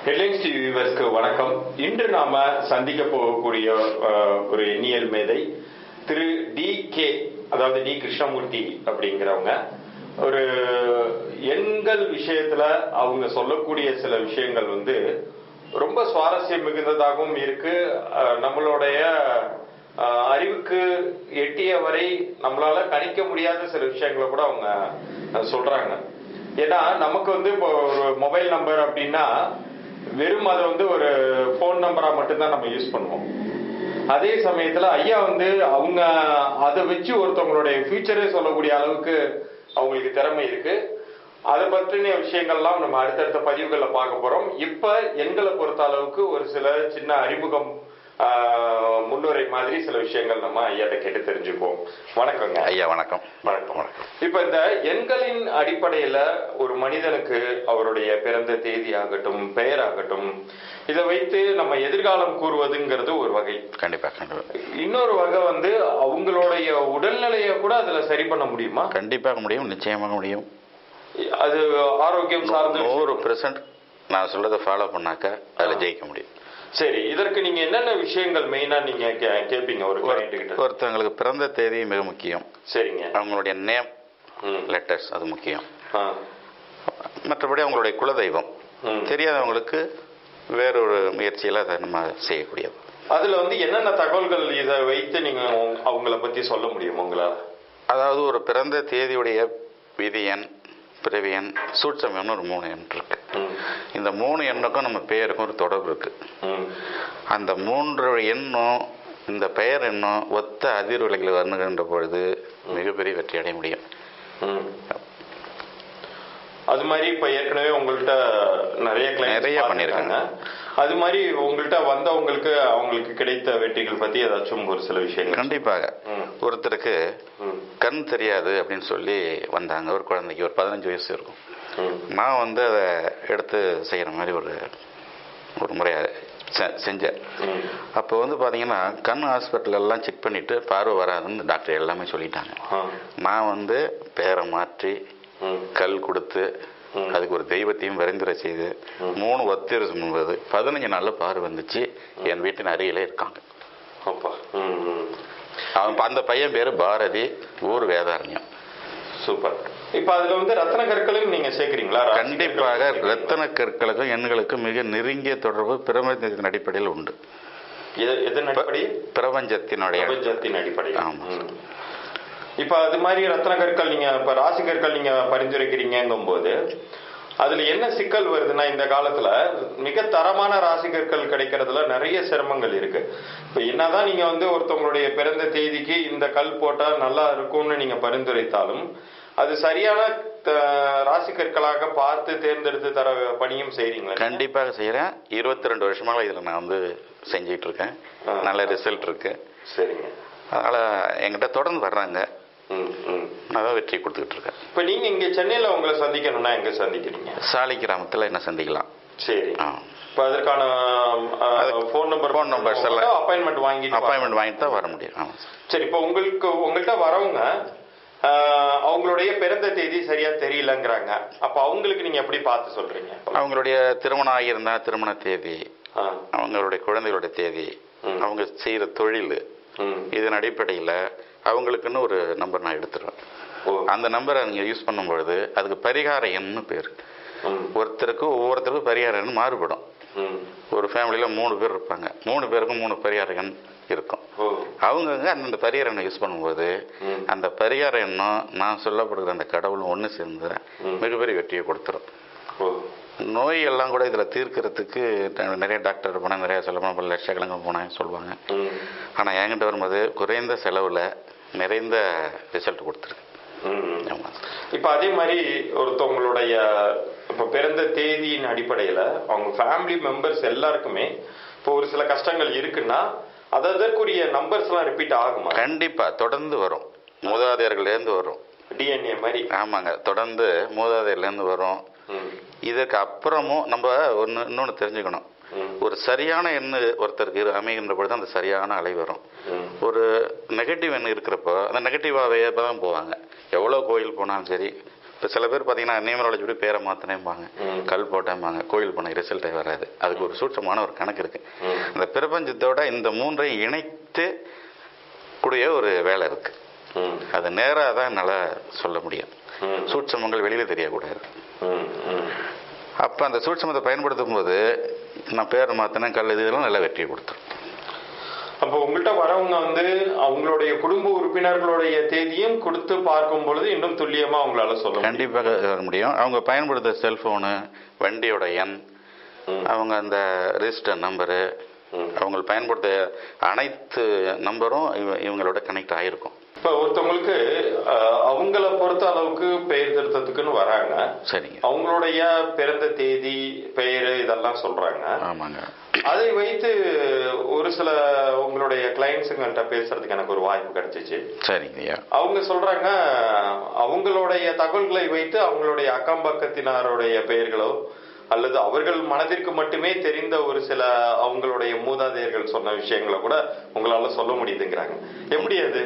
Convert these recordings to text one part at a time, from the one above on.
Headlines TV வியூவர்ஸ்க்கு வணக்கம் இன்று நாம சந்திக்க போகக்கூடிய அஹ், ஒரு எண்ணியல் மேதை திரு டி கே அதாவது டி கிருஷ்ணமூர்த்தி அப்படிங்கிறவங்க ஒரு எண்கள் விஷயத்துல அவங்க சொல்லக்கூடிய சில விஷயங்கள் வந்து ரொம்ப சுவாரஸ்யம் மிகுந்ததாகவும் இருக்கு அஹ், நம்மளுடைய அஹ், அறிவுக்கு எட்டிய வரை நம்மளால கணிக்க முடியாத சில விஷயங்களை கூட அவங்க அஹ், சொல்றாங்க ஏன்னா நமக்கு வந்து இப்போ ஒரு மொபைல் நம்பர் அப்படின்னா வெறும் அதை வந்து ஒரு ஃபோன் நம்பரா மட்டும்தான் நம்ம யூஸ் பண்ணுவோம் அதே சமயத்துல ஐயா வந்து அவங்க அதை வச்சு ஒருத்தவங்களுடைய ஃபியூச்சரே சொல்லக்கூடிய அளவுக்கு அவங்களுக்கு திறமை இருக்கு அதை பற்றின விஷயங்கள்லாம் நம்ம அடுத்தடுத்த பதிவுகளில் பார்க்க போறோம் இப்ப எண்களை பொறுத்த அளவுக்கு ஒரு சில சின்ன அறிமுகம் ஆஹ், முன்னுரை மாதிரி சில விஷயங்கள் நம்ம ஐயாட்ட கேட்டு தெரிஞ்சுக்குவோம் வணக்கங்க ஐயா வணக்கம் வணக்கம் இப்ப இந்த எண்களின் அடிப்படையில ஒரு மனிதனுக்கு அவருடைய பிறந்த தேதி ஆகட்டும் பெயர் ஆகட்டும் இதை வைத்து நம்ம எதிர்காலம் கூறுவதுங்கிறது ஒரு வகை கண்டிப்பா கண்டிப்பா இன்னொரு வகை வந்து அவங்களுடைய உடல்நிலையை கூட அதுல சரி பண்ண முடியுமா கண்டிப்பாக முடியும் நிச்சயமாக முடியும் அது ஆரோக்கியம் சார்ந்த விஷயம். நூறு பெர்சன்ட் நான் சொல்றதை ஃபாலோ பண்ணாக்க அதில் ஜெயிக்க முடியும் சரி இதற்கு நீங்க என்னென்ன விஷயங்கள் மெயினா நீங்க கே- கேட்பீங்க ஒரு client கிட்ட ஒருத்தவங்களுக்கு பிறந்த தேதி மிக முக்கியம் சரிங்க அவங்களுடைய நேம் ம். லெட்டர்ஸ் அது முக்கியம் ஆ. மற்றபடி அவங்களுடைய குலதெய்வம் ம். தெரியாதவங்களுக்கு வேறொரு முயற்சியில் அதை நம்ம செய்யக்கூடியது அதுல வந்து என்னென்ன தகவல்கள் இதை வைத்து நீங்க உங்க- அவங்கள பத்தி சொல்ல முடியும் உங்களால அதாவது ஒரு பிறந்த தேதியுடைய விதி எண் பிறவி எண் சூட்சமயம்னு ஒரு மூணு எண் இருக்கு ம். இந்த மூணு எண்ணுக்கும் நம்ம பெயருக்கும் ஒரு தொடர்பு இருக்கு ம். அந்த மூன்று எண்ணும் இந்த பெயர் எண்ணும் ஒத்த அதிர்வலைகள் வருணுகின்ற பொழுது மிகப்பெரிய வெற்றி அடைய முடியும் ம். அது மாதிரி இப்ப ஏற்கனவே உங்கள்கிட்ட நிறைய clients நிறைய பார்த்திருக்காங்க. அது மாதிரி உங்கள்கிட்ட வந்தவங்களுக்கு அவங்களுக்கு கிடைத்த வெற்றிகள் பத்தி ஏதாச்சும் ஒரு சில விஷயங்கள் கண்டிப்பாக ம். ஒருத்தருக்கு ம். கண் தெரியாது அப்படின்னு சொல்லி வந்தாங்க ஒரு குழந்தைக்கு ஒரு பதினஞ்சு வயசு இருக்கும் ம். நான் வந்து அதை எடுத்து செய்கிற மாதிரி ஒரு ஒரு முறையை செ- செஞ்சேன் ம். அப்போ வந்து பார்த்தீங்கன்னா கண் ஹாஸ்பிட்டல் எல்லாம் செக் பண்ணிட்டு பார்வை வராதுன்னு டாக்டர் எல்லாமே சொல்லிட்டாங்க ஆ. நான் வந்து பேரை மாற்றி ம். கல் கொடுத்து ம். அதுக்கு ஒரு தெய்வத்தையும் பரிந்துரை செய்து மூணு ஒத்திரசு முன்பது பதினஞ்சு நாள்ல பாரு வந்துச்சு என் வீட்டின் அருகிலே இருக்காங்க அப்பா ம். ம். அவன் அந்த பையன் பேரு பாரதி ஊர் வேதாரண்யம் சூப்பர் இப்ப அதுல வந்து ரத்தன கற்களையும் நீங்க சேர்க்கிறீங்களா ராசி கண்டிப்பாக கற்கள் ரத்தன கற்களுக்கும் எண்களுக்கும் மிக நெருங்கிய தொடர்பு பிரபஞ்சத்தின் அடிப்படையில் உண்டு எது- எதன் அடிப்படையில் பிரபஞ்சத்தினுடைய பிரபஞ்சத்தின் அடிப்படையில் ஆமா. ம். இப்ப அது மாதிரி ரத்ன கற்கள் நீங்க இப்ப ராசி கற்கள் நீங்க பரிந்துரைக்கிறீங்கும் போது அதுல என்ன சிக்கல் வருதுன்னா இந்த காலத்துல மிக தரமான ராசி கற்கள் கிடைக்கிறதுல நிறைய சிரமங்கள் இருக்கு இப்ப என்னதான் நீங்க வந்து ஒருத்தவங்களுடைய பிறந்த தேதிக்கு இந்த கல் போட்டா நல்லா இருக்கும்னு நீங்க பரிந்துரைத்தாலும் அது சரியான த- ராசி கற்களாக பார்த்து தேர்ந்தெடுத்து தர பணியும் செய்றீங்களா கண்டிப்பாக செய்கிறேன் இருபத்தி ரெண்டு வருஷமாக இதில் நான் வந்து செஞ்சிட்டு இருக்கேன் ஆ. நல்ல ரிசல்ட் இருக்கு சரிங்க அதனால என்கிட்ட தொடர்ந்து வர்றாங்க ம் ம் நான் தான் வெற்றி கொடுத்துக்கிட்டு இருக்கேன் இப்ப நீங்க இங்க சென்னையில உங்களை சந்திக்கணும்னா எங்க சந்திக்கிறீங்க சாலி கிராமத்தில் என்ன சந்திக்கலாம் சரி ஆ இப்ப அதற்கான அதுக்கு ஃபோன் நம்பர் phone numbers எல்லாம் அப்பாயின்மெண்ட் வாங்கிட்டு வாங்க. அப்பாயின்மெண்ட் வாங்கிட்டு தான் வர முடியும் ஆமாம் சரி இப்போ உங்களுக்கு உங்கள்கிட்ட வரவங்க ஆஹ், அவங்களுடைய பிறந்த தேதி சரியா தெரியலங்கிறாங்க அப்ப அவங்களுக்கு நீங்க எப்படி பார்த்து சொல்றீங்க அவங்களுடைய திருமணம் ஆகியிருந்தா திருமண தேதி ஆ, அவங்களுடைய குழந்தைகளுடைய தேதி ம். அவங்க செய்கிற தொழில் ம், இதன் அடிப்படையில் அவங்களுக்குன்னு ஒரு நம்பர் நான் எடுத்துருவேன் ஓ, அந்த நம்பரை நீங்கள் யூஸ் பண்ணும்பொழுது அதுக்கு பரிகார எண்ணு பேர் ம், ஒருத்தருக்கு ஒவ்வொருத்தருக்கும் பரிகார எண் மாறுபடும் ம், ஒரு ஃபேமிலியில் மூணு பேர் இருப்பாங்க மூணு பேருக்கும் மூணு பரிகார எண் இருக்கும் ஓ, அவங்கவுங்க அந்தந்த பரிகார எண்ணை யூஸ் பண்ணும்போது ம். அந்த பரிகார எண்ணம் நான் சொல்லப்படுகிற அந்த கடவுளும் ஒன்று சேர்ந்து ம். மிகப்பெரிய வெற்றியை கொடுத்துரும் ஓ, நோய் எல்லாம் கூட இதில் தீர்க்கறதுக்கு நான் நிறைய டாக்டர் போனேன் நிறைய சொல்ல போனால் பல லட்சக்கணக்கில் போனேன் சொல்லுவாங்க ம், ஆனால் என்கிட்ட வரும்போது குறைந்த செலவில் நிறைந்த ரிசல்ட் கொடுத்துருக்கு ம். ஆமாம் இப்ப அதே மாதிரி ஒருத்தவங்களுடைய இப்ப பிறந்த தேதியின் அடிப்படையில அவங்க ஃபேமிலி மெம்பர்ஸ் எல்லாருக்குமே இப்போ ஒரு சில கஷ்டங்கள் இருக்குன்னா அது அதற்குரிய நம்பர்ஸ் எல்லாம் ரிப்பீட் ஆகுமா கண்டிப்பாக தொடர்ந்து வரும் மூதாதையர்கள்லேருந்து வரும் டிஎன்ஏ மாதிரி ஆமாங்க தொடர்ந்து மூதாதையர்லேருந்து வரும் ம், இதற்கு அப்புறமும் நம்ம ஒன்று இன்னொன்று தெரிஞ்சுக்கணும் ம், ஒரு சரியான எண்ணு ஒருத்தருக்கு இரு- அமைகின்ற பொழுது அந்த சரியான அலை வரும் ம், ஒரு நெகட்டிவ் எண்ணு இருக்கிறப்போ அந்த நெகட்டிவாகவே தான் போவாங்க எவ்வளோ கோயில் போனாலும் சரி இப்போ சில பேர் பார்த்தீங்கன்னா நியூமராலஜி படி பேரை மாற்றினேம்பாங்க ம். கல் போட்டேம்பாங்க கோயில் போன ரிசல்ட்டே வராது அதுக்கு ஒரு சூட்சமான ஒரு கணக்கு இருக்கு ம். அந்த பிரபஞ்சத்தோட இந்த மூன்றையும் இணைத்து கூடிய ஒரு வேலை இருக்கு ம், அது நேராக தான் என்னால் சொல்ல முடியும் ம், சூட்சமங்கள் வெளியில் தெரியக்கூடாது ம், ம். அப்போ அந்த சூட்சமத்தை பயன்படுத்தும் போது நான் பேர் மாற்றினேன் கல் இது இதெல்லாம் நல்ல வெற்றியை கொடுத்துரும் அப்போ உங்கள்கிட்ட வரவங்க வந்து அவங்களுடைய குடும்ப உறுப்பினர்களுடைய தேதியும் கொடுத்து பார்க்கும் பொழுது இன்னும் துல்லியமா அவங்களால சொல்ல முடியும் கண்டிப்பாக வர முடியும் அவங்க பயன்படுத்த செல்ஃபோனு வண்டியோட எண் ம். அவங்க அந்த ரிஜிஸ்டர் நம்பரு ம். அவங்க பயன்படுத்த அனைத்து நம்பரும் இவ- இவங்களோட கனெக்ட் ஆகிருக்கும் இப்ப ஒருத்தவங்களுக்கு அஹ், அவங்கள பொறுத்த அளவுக்கு பெயர் திருத்தத்துக்குன்னு வராங்க சரிங்க அவங்களுடைய பிறந்த தேதி பெயர் இதெல்லாம் சொல்றாங்க ஆமாங்க அதை வைத்து ஒரு சில உங்களுடைய கிளைண்ட்ஸுங்கள்ட்ட பேசுறதுக்கு எனக்கு ஒரு வாய்ப்பு கிடைச்சிச்சு சரிங்க ஐயா அவங்க சொல்றாங்க அவங்களுடைய தகவல்களை வைத்து அவங்களுடைய அக்கம் பக்கத்தினருடைய பெயர்களோ அல்லது அவர்கள் மனதிற்கு மட்டுமே தெரிந்த ஒரு சில அவங்களுடைய மூதாதையர்கள் சொன்ன விஷயங்களை கூட உங்களால சொல்ல முடியுதுங்கிறாங்க எப்படி அது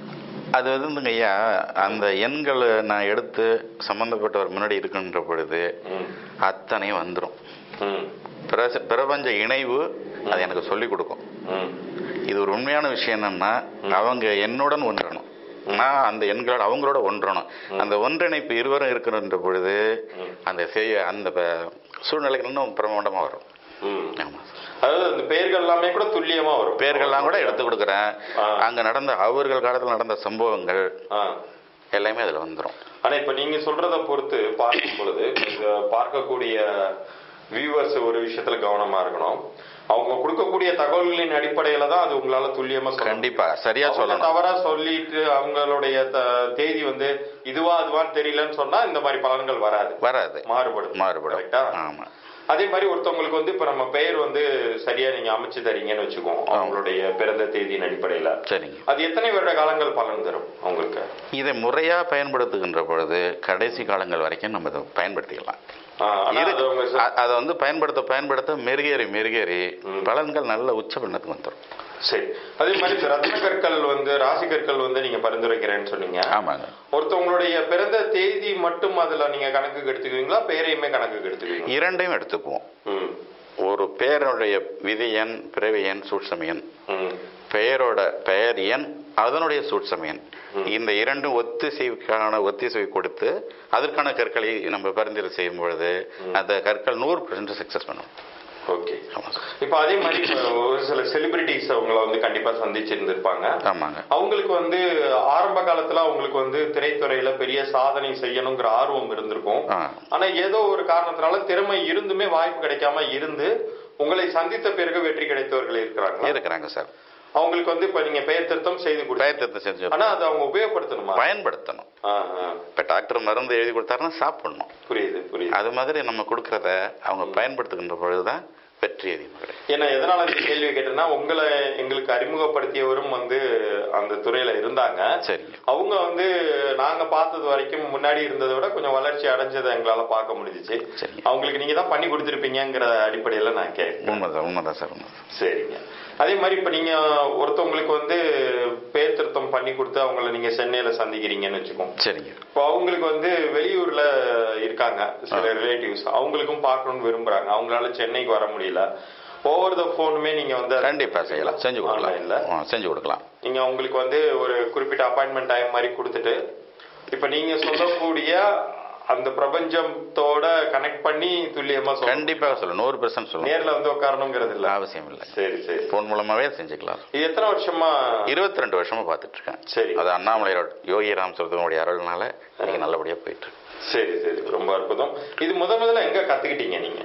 அது வந்துங்க ஐயா அந்த எண்களை நான் எடுத்து சம்பந்தப்பட்டவர் முன்னாடி இருக்கின்ற பொழுது ம், அத்தனையும் வந்துடும் ம், பிரபஞ்ச இணைவு அது எனக்கு சொல்லிக் கொடுக்கும் ம், இது ஒரு உண்மையான விஷயம் என்னன்னா அவங்க என்னுடன் ஒன்றணும் நான் அந்த எண்களோட அவங்களோட ஒன்றணும் அந்த ஒன்றிணைப்பு இருவரும் இருக்கின்ற பொழுது அந்த செய்ய அந்த ப- சூழ்நிலைகள் இன்னும் பிரமாண்டமா வரும் ம். ஆமா அதாவது அந்த பெயர்கள் எல்லாமே கூட துல்லியமா வரும் பேர்கள்லாம் கூட எடுத்து கொடுக்குறேன் ஆ. அங்க நடந்த அவர்கள் காலத்தில் நடந்த சம்பவங்கள் ஆ. எல்லாமே அதுல வந்துடும் ஆனா இப்ப நீங்க சொல்றத பொறுத்து பார்க்கும் பொழுது இத பார்க்கக்கூடிய வியூவர்ஸ் ஒரு விஷயத்துல கவனமா இருக்கணும் அவங்க கொடுக்கக்கூடிய தகவல்களின் அடிப்படையில தான் அது உங்களால துல்லியமா சொல்ல முடியும். கண்டிப்பா சரியா அவங்க சொல்லணும் தவறா சொல்லிட்டு அவங்களுடைய த- தேதி வந்து இதுவா அதுவான்னு தெரியலன்னு சொன்னா இந்த மாதிரி பலன்கள் வராது வராது மாறுபடும் மாறுபடும் கரெக்டா ஆமா அதே மாதிரி ஒருத்தவங்களுக்கு வந்து இப்ப நம்ம பெயர் வந்து சரியா நீங்க அமைச்சு தரீங்கன்னு வச்சுக்கோம் அவங்களுடைய பிறந்த தேதியின் அடிப்படையில சரிங்க அது எத்தனை வருட காலங்கள் பலன் தரும் அவங்களுக்கு இதை முறையா பயன்படுத்துகின்ற பொழுது கடைசி காலங்கள் வரைக்கும் நம்ம இதை பயன்படுத்திக்கலாம் ஆ, ஆனா இரு- அது அவங்க ச- அ- அதை வந்து பயன்படுத்த பயன்படுத்த மெருகேறி மெருகேறி ம். பலன்கள் நல்ல உச்ச பண்ணத்துக்கு வந்துடும் சரி அதே மாதிரி இப்ப ரத்ன கற்கள் வந்து ராசி கற்கள் வந்து நீங்க பரிந்துரைக்கிறேன்னு சொன்னீங்க ஆமாங்க ஒருத்தவங்களுடைய பிறந்த தேதி மட்டும் அதுல நீங்க கணக்குக்கு எடுத்துக்குவீங்களா பெயரையுமே கணக்குக்கு எடுத்துக்குவீங்களா இரண்டையும் எடுத்துக்குவோம் ம் ஒரு பெயருடைய விதி எண் பிறவி எண் சூட்சம எண் ம் பெயரோட பெயர் எண் அதனுடைய சூட்சம எண் இந்த இரண்டும் ஒத்திசைவுக்கான ஒத்திசைவு கொடுத்து அதற்கான கற்களை நம்ம பரிந்துரை செய்யும் பொழுது அந்த கற்கள் நூறு பர்சன்ட் சக்சஸ் பண்ணும் ஓகே ஆமா சார் இப்ப அதே மாதிரி இப்ப ஒரு சில செலிபிரிட்டிஸ் அவங்கள வந்து கண்டிப்பா சந்திச்சிருந்திருப்பாங்க ஆமாங்க அவங்களுக்கு வந்து ஆரம்ப காலத்துல அவங்களுக்கு வந்து திரைத்துறையில பெரிய சாதனை செய்யணுங்கிற ஆர்வம் இருந்திருக்கும் ஆ ஆனா ஏதோ ஒரு காரணத்தினால திறமை இருந்துமே வாய்ப்பு கிடைக்காம இருந்து உங்களை சந்தித்த பிறகு வெற்றி கிடைத்தவர்கள் இருக்கிறாங்க இருக்கிறாங்க சார் அவங்களுக்கு வந்து இப்ப நீங்க பெயர் திருத்தம் செய்து கொடுத்து பெயர் திருத்தம் செஞ்சு ஆனா அதை அவங்க உபயோகப்படுத்தணுமா பயன்படுத்தணும் ஆ, ஆ. இப்போ டாக்டர் மருந்து எழுதி கொடுத்தாருன்னா சாப்பிடணும் புரியுது புரியுது அது மாதிரி நம்ம கொடுக்கறத அவங்க பயன்படுத்துகின்ற பொழுதுதான் வெற்றி அதிகமாக கிடைக்கும் ஏன்னா எதனால இந்த கேள்வி கேட்டேன்னா உங்களை எங்களுக்கு அறிமுகப்படுத்தியவரும் வந்து அந்த துறையில இருந்தாங்க சரிங்க அவங்க வந்து நாங்க பார்த்தது வரைக்கும் முன்னாடி இருந்ததை விட கொஞ்சம் வளர்ச்சி அடைஞ்சதை எங்களால பார்க்க முடிஞ்சுச்சு சரிங்க அவங்களுக்கு நீங்க தான் பண்ணி கொடுத்துருப்பீங்கிற அடிப்படையில நான் கேட்கிறேன் உண்மைதான் உண்மைதான் சார் உண்மைதான் சரிங்க அதே மாதிரி இப்ப நீங்க ஒருத்தவங்களுக்கு வந்து பேர் திருத்தம் பண்ணி கொடுத்து அவங்கள நீங்க சென்னையில சந்திக்கிறீங்கன்னு வச்சுக்கோங்க சரிங்க இப்போ அவங்களுக்கு வந்து வெளியூர்ல இருக்காங்க சில ரிலேட்டிவ்ஸ் அவங்களுக்கும் பார்க்கணும்னு விரும்புறாங்க அவங்களால சென்னைக்கு வர முடியல ஓவர் த போனுமே நீங்க வந்து கண்டிப்பா செய்யலாம் செஞ்சு ஆன்லைன்ல கொடுக்கலாம் ஆ, செஞ்சு கொடுக்கலாம் நீங்க அவங்களுக்கு வந்து ஒரு குறிப்பிட்ட அப்பாயின்மெண்ட் டைம் மாதிரி கொடுத்துட்டு இப்ப நீங்க சொல்லக்கூடிய அந்த பிரபஞ்சத்தோட கனெக்ட் பண்ணி துல்லியமா சொல்ல கண்டிப்பாக சொல்லணும் நூறு பெர்சன்ட் சொல்லணும் நேர்ல வந்து உட்காரணுங்கிறது இல்ல அவசியம் இல்லை சரி சரி ஃபோன் மூலமாவே செஞ்சுக்கலாம் இது எத்தனை வருஷமா இருபத்தி ரெண்டு வருஷமா பார்த்துட்டு இருக்கேன் சரி அது அண்ணாமலையோட யோகி ராம் சொல்றதுடைய அருள்னால இன்னைக்கு நல்லபடியா போயிட்டு இருக்கு சரி சரி ரொம்ப அற்புதம் இது முத முதல்ல எங்க கத்துக்கிட்டீங்க நீங்க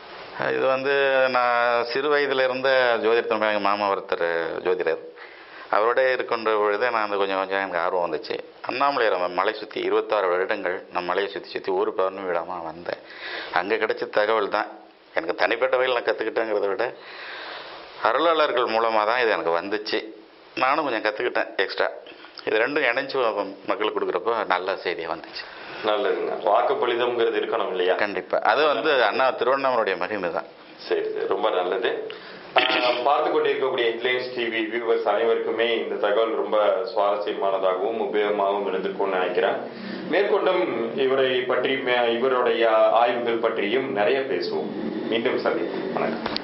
இது வந்து நான் சிறு வயதுல இருந்த ஜோதிடத்தில் எங்கள் மாமா ஒருத்தர் ஜோதிடர் அவரோட இருக்கின்ற பொழுது நான் வந்து கொஞ்சம் கொஞ்சம் எனக்கு ஆர்வம் வந்துச்சு அண்ணாமலை நம்ம மலை சுற்றி இருபத்தாறு வருடங்கள் நான் மலையை சுற்றி சுற்றி ஒரு பௌர்ணமி விடாமல் வந்தேன் அங்கே கிடைச்ச தகவல் தான் எனக்கு தனிப்பட்ட வகையில் நான் கற்றுக்கிட்டேங்கிறத விட அருளாளர்கள் மூலமாக தான் இது எனக்கு வந்துச்சு நானும் கொஞ்சம் கற்றுக்கிட்டேன் எக்ஸ்ட்ரா இது ரெண்டும் இணைஞ்சு மக்களுக்கு கொடுக்குறப்போ நல்ல செய்தியாக வந்துச்சு நல்லதுங்க வாக்கு பலிதம்ங்கிறது இருக்கணும் இல்லையா கண்டிப்பாக அது வந்து அண்ணா திருவண்ணாமலையுடைய மகிமை தான் சரி சரி ரொம்ப நல்லது ஆஹ் பார்த்து கொண்டிருக்கக்கூடிய ஹெட்லைன்ஸ் டிவி வியூவர்ஸ் அனைவருக்குமே இந்த தகவல் ரொம்ப சுவாரஸ்யமானதாகவும் உபயோகமாகவும் இருந்திருக்கும்னு நினைக்கிறேன் மேற்கொண்டும் இவரை பற்றி மே- இவருடைய ஆய்வுகள் பற்றியும் நிறைய பேசுவோம் மீண்டும் சந்திப்போம் வணக்கம்